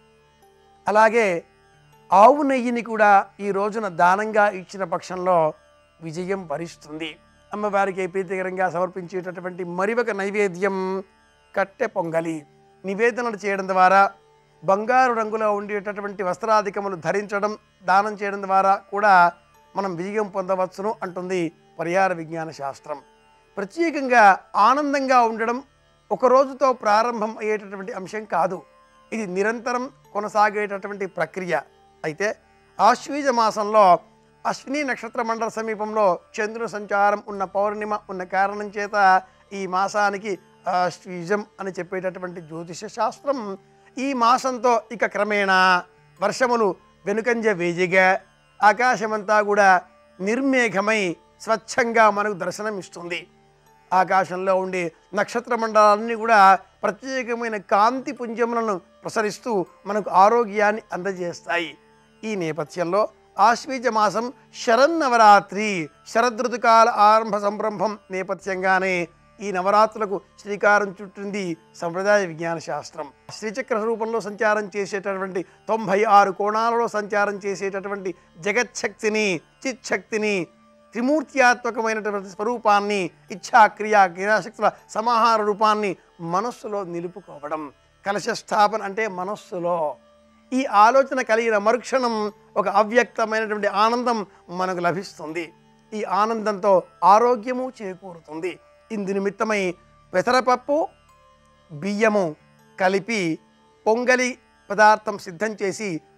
అలాగే ఆవు నెయ్యిని కూడా ఈ రోజున దానంగా ఇచ్చిన పక్షంలో విజయం వరిస్తుంది అమ్మవారికి ప్రీతికరంగా సమర్పించేటటువంటి మరి ఒక నైవేద్యం కట్టె పొంగలి నివేదనలు చేయడం ద్వారా బంగారు రంగులో ఉండేటటువంటి వస్త్రాధికములు ధరించడం దానం చేయడం ద్వారా కూడా మనం విజయం పొందవచ్చును అంటుంది పరిహార విజ్ఞాన శాస్త్రం ప్రత్యేకంగా ఆనందంగా ఉండడం ఒక రోజుతో ప్రారంభం అయ్యేటటువంటి అంశం కాదు ఇది నిరంతరం కొనసాగేటటువంటి ప్రక్రియ అయితే ఆశ్వీజ మాసంలో అశ్విని నక్షత్ర మండల సమీపంలో చంద్రుని సంచారం ఉన్న పౌర్ణిమ ఉన్న కారణం చేత ఈ మాసానికి ఆశ్వీజం అని చెప్పేటటువంటి జ్యోతిష శాస్త్రం ఈ మాసంతో ఇక క్రమేణా వర్షములు వెనుకంజ వేజిగా ఆకాశమంతా కూడా నిర్మేఘమై స్వచ్ఛంగా మనకు దర్శనం ఇస్తుంది ఆకాశంలో ఉండే నక్షత్ర మండలాలన్నీ కూడా ప్రత్యేకమైన కాంతి పుంజములను ప్రసరిస్తూ మనకు ఆరోగ్యాన్ని అందజేస్తాయి ఈ నేపథ్యంలో ఆశ్వీజ మాసం శరన్నవరాత్రి శరదృతుకాల ఆరంభ సంరంభం నేపథ్యంగానే ఈ నవరాత్రులకు శ్రీకారం చుట్టింది సంప్రదాయ విజ్ఞాన శాస్త్రం శ్రీచక్ర రూపంలో సంచారం చేసేటటువంటి తొంభై ఆరు కోణాలలో సంచారం చేసేటటువంటి జగచ్చక్తిని చిచ్చక్తిని త్రిమూర్త్యాత్మకమైనటువంటి స్వరూపాన్ని ఇచ్ఛా క్రియా క్రియాశక్తుల సమాహార రూపాన్ని మనస్సులో నిలుపుకోవడం కలశ స్థాపన అంటే మనస్సులో ఈ ఆలోచన కలిగిన మరుక్షణం ఒక అవ్యక్తమైనటువంటి ఆనందం మనకు లభిస్తుంది ఈ ఆనందంతో ఆరోగ్యము చేకూరుతుంది ఇందు నిమిత్తమై పెసరపప్పు బియ్యము కలిపి పొంగలి పదార్థం సిద్ధం చేసి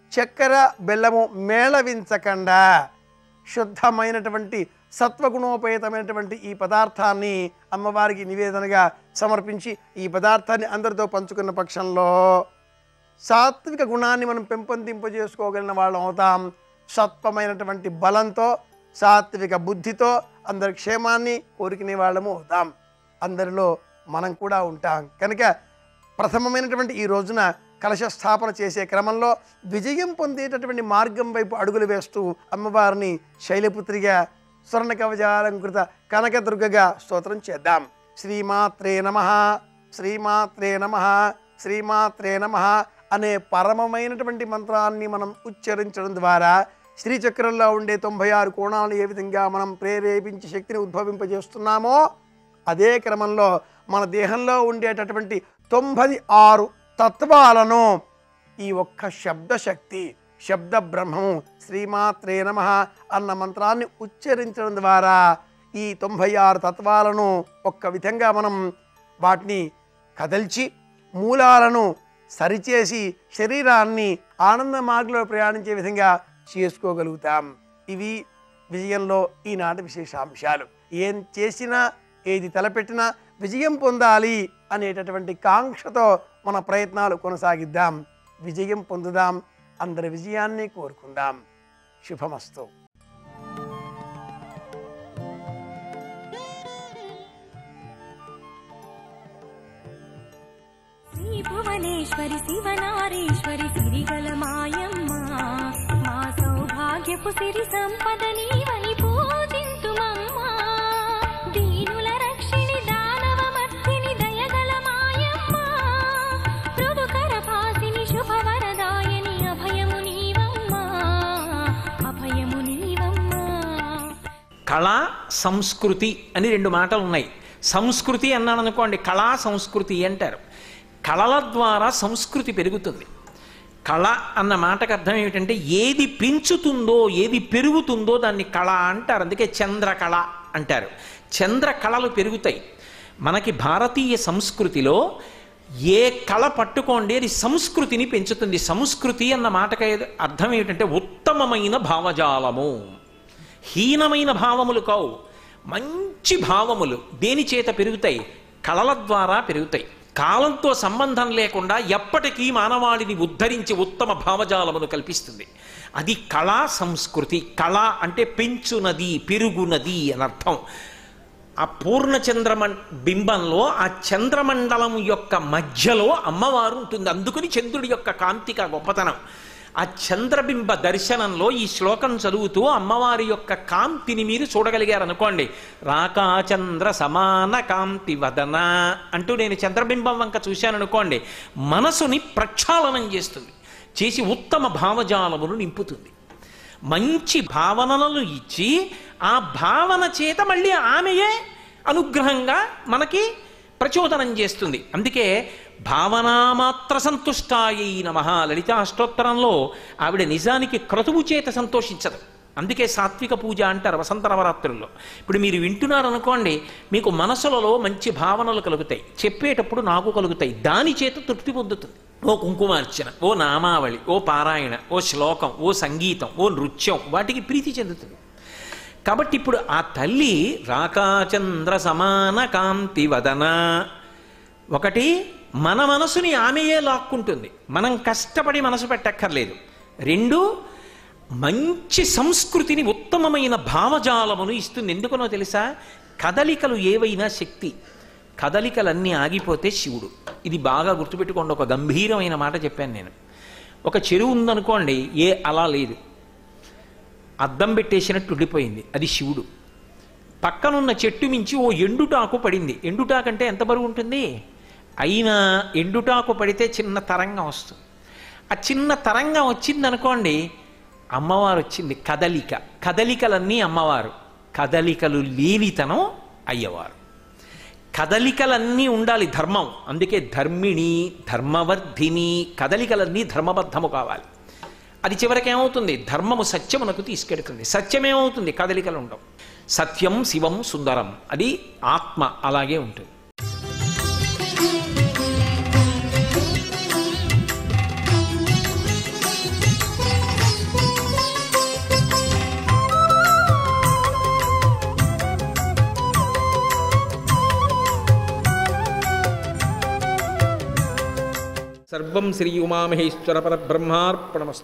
చక్కెర బెల్లము మేళవించకుండా శుద్ధమైనటువంటి సత్వగుణోపేతమైనటువంటి ఈ పదార్థాన్ని అమ్మవారికి నివేదనగా సమర్పించి ఈ పదార్థాన్ని అందరితో పంచుకున్న పక్షంలో సాత్విక గుణాన్ని మనం పెంపొందింపజేసుకోగలిగిన వాళ్ళం అవుతాం సత్వమైనటువంటి బలంతో సాత్విక బుద్ధితో అందరి క్షేమాన్ని కోరుకునే వాళ్ళము అవుతాం అందరిలో మనం కూడా ఉంటాం కనుక ప్రథమమైనటువంటి ఈ రోజున కలశ స్థాపన చేసే క్రమంలో విజయం పొందేటటువంటి మార్గం వైపు అడుగులు వేస్తూ అమ్మవారిని శైలపుత్రిగా స్వర్ణ కవచాలంకృత కనకదుర్గగా స్తోత్రం చేద్దాం శ్రీమాత్రే నమ శ్రీమాత్రే నమ శ్రీమాత్రే నమ అనే పరమమైనటువంటి మంత్రాన్ని మనం ఉచ్చరించడం ద్వారా శ్రీచక్రంలో ఉండే తొంభై ఆరు కోణాలను ఏ విధంగా మనం ప్రేరేపించి శక్తిని ఉద్భవింపజేస్తున్నామో అదే క్రమంలో మన దేహంలో ఉండేటటువంటి తొంభై ఆరు తత్వాలను ఈ ఒక్క శబ్దశక్తి శబ్ద బ్రహ్మము శ్రీమాత్రే నమ అన్న మంత్రాన్ని ఉచ్చరించడం ద్వారా ఈ తొంభై ఆరు తత్వాలను ఒక్క విధంగా మనం వాటిని కదల్చి మూలాలను సరిచేసి శరీరాన్ని ఆనంద మార్గంలో ప్రయాణించే విధంగా చేసుకోగలుగుతాం ఇవి విజయంలో ఈనాటి విశేషాంశాలు ఏం చేసినా ఏది తలపెట్టినా విజయం పొందాలి అనేటటువంటి కాంక్షతో మన ప్రయత్నాలు కొనసాగిద్దాం విజయం పొందుదాం అందరి విజయాన్ని కోరుకుందాం శుభమస్తు శ్రీ భువనేశ్వరి శివనారీశ్వరి సిరిగల మాయమ్మ మా సౌభాగ్యపు సిరి సంపద నీవని పూజింతుమమ్మా దీనుల రక్షిణి దానవ మర్దిని దయగల మాయమ్మ మృదుకర పాసిని శుభవరదాయని అభయము నీవమ్మా అభయము నీవమ్మా కళ సంస్కృతి అని రెండు మాటలు ఉన్నాయి సంస్కృతి అన్నాను అనుకోండి కళా సంస్కృతి అంటారు కళల ద్వారా సంస్కృతి పెరుగుతుంది కళ అన్న మాటకు అర్థం ఏమిటంటే ఏది పెంచుతుందో ఏది పెరుగుతుందో దాన్ని కళ అంటారు అందుకే చంద్రకళ అంటారు చంద్ర కళలు పెరుగుతాయి మనకి భారతీయ సంస్కృతిలో ఏ కళ పట్టుకోండి అది సంస్కృతిని పెంచుతుంది సంస్కృతి అన్న మాటకి అర్థం ఏమిటంటే ఉత్తమమైన భావజాలము హీనమైన భావములు కావు మంచి భావములు దేని చేత పెరుగుతాయి కళల ద్వారా పెరుగుతాయి కాలంతో సంబంధం లేకుండా ఎప్పటికీ మానవాళిని ఉద్ధరించి ఉత్తమ భావజాలమును కల్పిస్తుంది అది కళా సంస్కృతి కళ అంటే పెంచునది పెరుగునది అని అర్థం ఆ పూర్ణచంద్రమ బింబంలో ఆ చంద్రమండలం యొక్క మధ్యలో అమ్మవారు ఉంటుంది అందుకని చంద్రుడి యొక్క కాంతిక గొప్పతనం ఆ చంద్రబింబ దర్శనంలో ఈ శ్లోకం చదువుతూ అమ్మవారి యొక్క కాంతిని మీరు చూడగలిగారు అనుకోండి రాకాచంద్ర సమాన కాంతి వదన అంటూ నేను చంద్రబింబం వంక చూశాను అనుకోండి మనసుని ప్రక్షాళనం చేస్తుంది చేసి ఉత్తమ భావజాలమును నింపుతుంది మంచి భావనలను ఇచ్చి ఆ భావన చేత మళ్ళీ ఆమెయే అనుగ్రహంగా మనకి ప్రచోదనం చేస్తుంది అందుకే భావనామాత్ర సంతుష్టాయై నమ లలితా అష్టోత్తరంలో ఆవిడ నిజానికి క్రతువు చేత సంతోషించదు అందుకే సాత్విక పూజ అంటారు వసంత నవరాత్రుల్లో ఇప్పుడు మీరు వింటున్నారు అనుకోండి మీకు మనసులలో మంచి భావనలు కలుగుతాయి చెప్పేటప్పుడు నాకు కలుగుతాయి దాని చేత తృప్తి పొందుతుంది ఓ కుంకుమార్చన ఓ నామావళి ఓ పారాయణ ఓ శ్లోకం ఓ సంగీతం ఓ నృత్యం వాటికి ప్రీతి చెందుతుంది కాబట్టి ఇప్పుడు ఆ తల్లి రాకాచంద్ర సమాన కాంతి వదన ఒకటి మన మనసుని ఆమెయే లాక్కుంటుంది మనం కష్టపడి మనసు పెట్టక్కర్లేదు రెండు మంచి సంస్కృతిని ఉత్తమమైన భావజాలమును ఇస్తుంది ఎందుకనో తెలుసా కదలికలు ఏవైనా శక్తి కదలికలన్నీ ఆగిపోతే శివుడు ఇది బాగా గుర్తుపెట్టుకోండి ఒక గంభీరమైన మాట చెప్పాను నేను ఒక చెరువు ఉందనుకోండి ఏ అలా లేదు అద్దం పెట్టేసినట్టు ఉండిపోయింది అది శివుడు పక్కనున్న చెట్టు మించి ఓ ఎండుటాకు పడింది ఎండుటాకంటే ఎంత బరువు ఉంటుంది అయినా ఎండుటాకు పడితే చిన్న తరంగం వస్తుంది ఆ చిన్న తరంగం వచ్చిందనుకోండి అమ్మవారు వచ్చింది కదలిక కదలికలన్నీ అమ్మవారు కదలికలు లేనితనం అయ్యవారు కదలికలన్నీ ఉండాలి ధర్మం అందుకే ధర్మిణి ధర్మవర్ధిని కదలికలన్నీ ధర్మబద్ధము కావాలి అది చివరికి ఏమవుతుంది ధర్మము సత్యమునకు తీసుకెడుతుంది సత్యమేమవుతుంది కదలికలు ఉండవు సత్యం శివం సుందరం అది ఆత్మ అలాగే ఉంటుంది సర్వం శ్రీ ఉమామహేశ్వర పరబ్రహ్మార్పణమస్తు